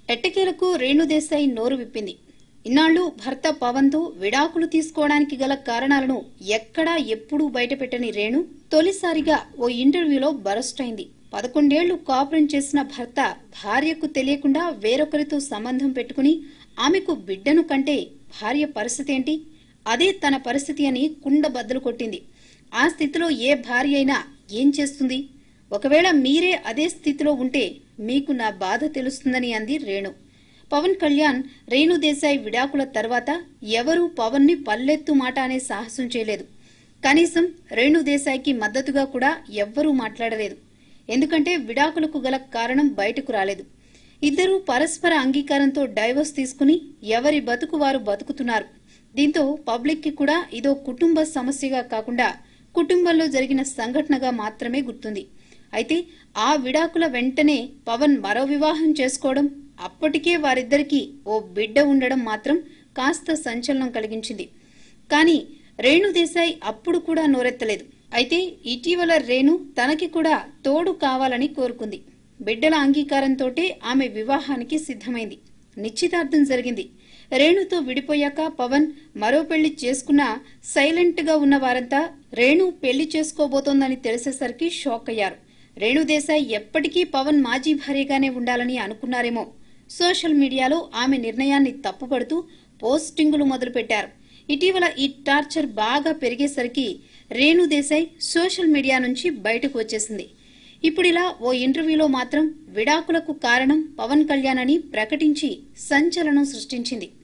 ఎట్టకేలకు రేణుదేశాయి నోరు విప్పింది ఇన్నాళ్లు భర్త పవన్తో విడాకులు తీసుకోవడానికి గల కారణాలను ఎక్కడా ఎప్పుడూ బయటపెట్టని రేణు తొలిసారిగా ఓ ఇంటర్వ్యూలో బరస్ట్ అయింది పదకొండేళ్లు కాపురం చేసిన భర్త భార్యకు తెలియకుండా వేరొకరితో సంబంధం పెట్టుకుని ఆమెకు బిడ్డను కంటే భార్య పరిస్థితి ఏంటి అదే తన పరిస్థితి అని కుండ బద్దలు కొట్టింది ఆ స్థితిలో ఏ భార్య అయినా ఏం చేస్తుంది ఒకవేళ మీరే అదే స్థితిలో ఉంటే మీకు నా బాధ తెలుస్తుందని అంది రేణు పవన్ కళ్యాణ్ రేణు దేశాయ్ విడాకుల తర్వాత ఎవరూ పవన్ ని పల్లెత్తు మాట అనే సాహసం చేయలేదు కనీసం రేణు దేశాయ్కి మద్దతుగా కూడా ఎవ్వరూ మాట్లాడలేదు ఎందుకంటే విడాకులకు గల కారణం బయటకు రాలేదు ఇద్దరూ పరస్పర అంగీకారంతో డైవర్స్ తీసుకుని ఎవరి బతుకు వారు బతుకుతున్నారు దీంతో పబ్లిక్ కి కూడా ఇదో కుటుంబ సమస్యగా కాకుండా కుటుంబంలో జరిగిన సంఘటనగా మాత్రమే గుర్తుంది అయితే ఆ విడాకుల వెంటనే పవన్ మరో వివాహం చేసుకోవడం అప్పటికే వారిద్దరికీ ఓ బిడ్డ ఉండడం మాత్రం కాస్త సంచలనం కలిగించింది కానీ రేణు దేశాయ్ అప్పుడు కూడా నోరెత్తలేదు అయితే ఇటీవల రేణు తనకి కూడా తోడు కావాలని కోరుకుంది బిడ్డల అంగీకారంతోటే ఆమె వివాహానికి సిద్ధమైంది నిశ్చితార్థం జరిగింది రేణుతో విడిపోయాక పవన్ మరో పెళ్లి చేసుకున్నా సైలెంట్ గా ఉన్న వారంతా రేణు పెళ్లి చేసుకోబోతోందని తెలిసేసరికి షాక్ అయ్యారు రేణు దేశాయ్ ఎప్పటికీ పవన్ మాజీ భార్యగానే ఉండాలని అనుకున్నారేమో సోషల్ మీడియాలో ఆమె నిర్ణయాన్ని తప్పుపడుతూ పోస్టింగులు మొదలుపెట్టారు ఇటీవల ఈ టార్చర్ బాగా పెరిగేసరికి రేణు దేశాయ్ సోషల్ మీడియా నుంచి బయటకు వచ్చేసింది ఇప్పుడిలా ఓ ఇంటర్వ్యూలో మాత్రం విడాకులకు కారణం పవన్ కళ్యాణ్ అని ప్రకటించి సంచలనం సృష్టించింది